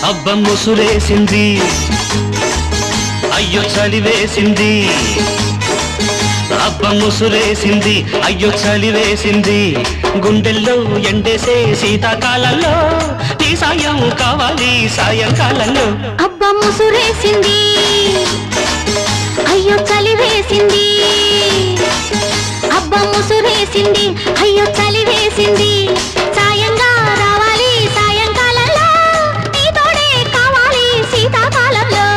అబ్బ ముసురేసింది అయ్యో చలివేసింది అబ్బ ముసురేసింది అయ్యో చలివేసింది గుండెల్లో ఎండేసే శీతాకాలంలో నీ సాయం కావాలి సాయంకాలంలో అబ్బా ముసురేసింది అయ్యో చలివేసింది అబ్బా ముసురేసింది అయ్యో చలివేసింది సాయంగా రావాలి సాయంకాలంలో నీతోడే కావాలి శీతాకాలంలో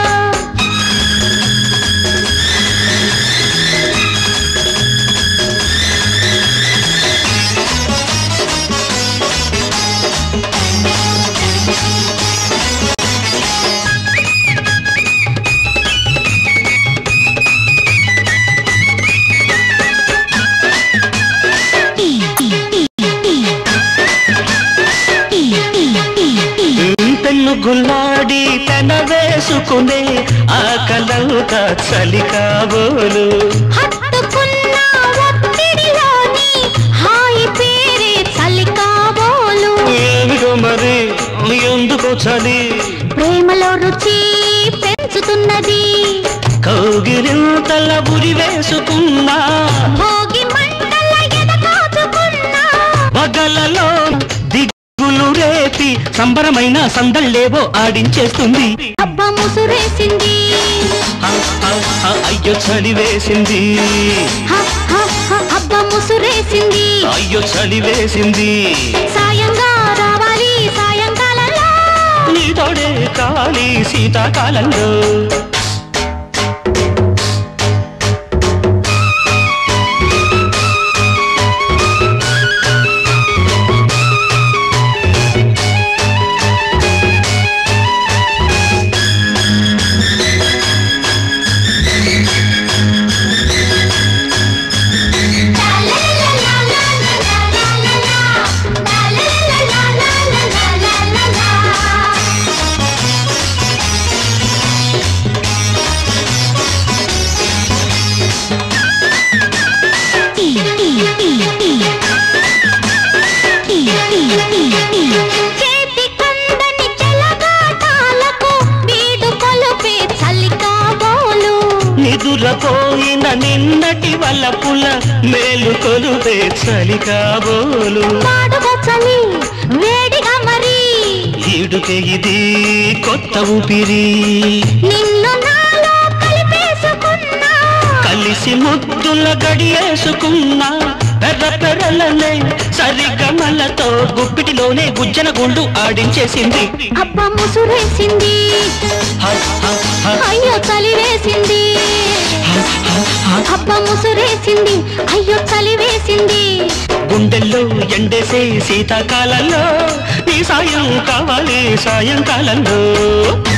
పెన్ను గుల్లాడి పెన వేసుకునే ఆ కలంక చలి కాబోలు హత్తుకున్న ఒత్తిడిలోని హాయి పేరే చలి కాబోలు ఏమిటో మరి ఎందుకో చలి ప్రేమలో రుచి పెంచుతున్నది కౌగిరింతల ఉరి వేసుకున్నా భోగి మంటల ఎద కాచుకున్నా పగలలో దిగులు రేపి సంబరమైన సందళ్ళేవో ఆడించేస్తుంది అబ్బ ముసురేసింది హ, హ, హ, అయ్యో చలి వేసింది హ, హ, హ, అబ్బ ముసురేసింది అయ్యో చలి వేసింది సాయంగా రావాలి సాయంకాలంలో నీతోడే కావాలి శీతాకాలంలో చేతి కందని చెలగాటాలకు వీడు కొలుపే చలి కాబోలు నిదురపోయిన నిన్నటి వల్లపుల మేలు కొలుపే చలి కాబోలు మాడుగా చలి వేడిగా మరి ఈడుకే ఇది కొత్త ఊపిరి నిన్ను నాలో కలిపేసుకున్నా కలిసి ముద్దుల గడియేసుకున్నా పెర్ర పెర్రలనే సరిగమలతో గుప్పిటిలోనే గుజ్జన గుండు ఆడించేసింది అబ్బ ముసురేసింది హ, హ, హ, అయ్యో చలి వేసింది హ, హ, హ. అబ్బ ముసురేసింది అయ్యో చలి వేసింది గుండెల్లో ఎండేసే శీతాకాలంలో నీ సాయం కావాలి సాయంకాలంలో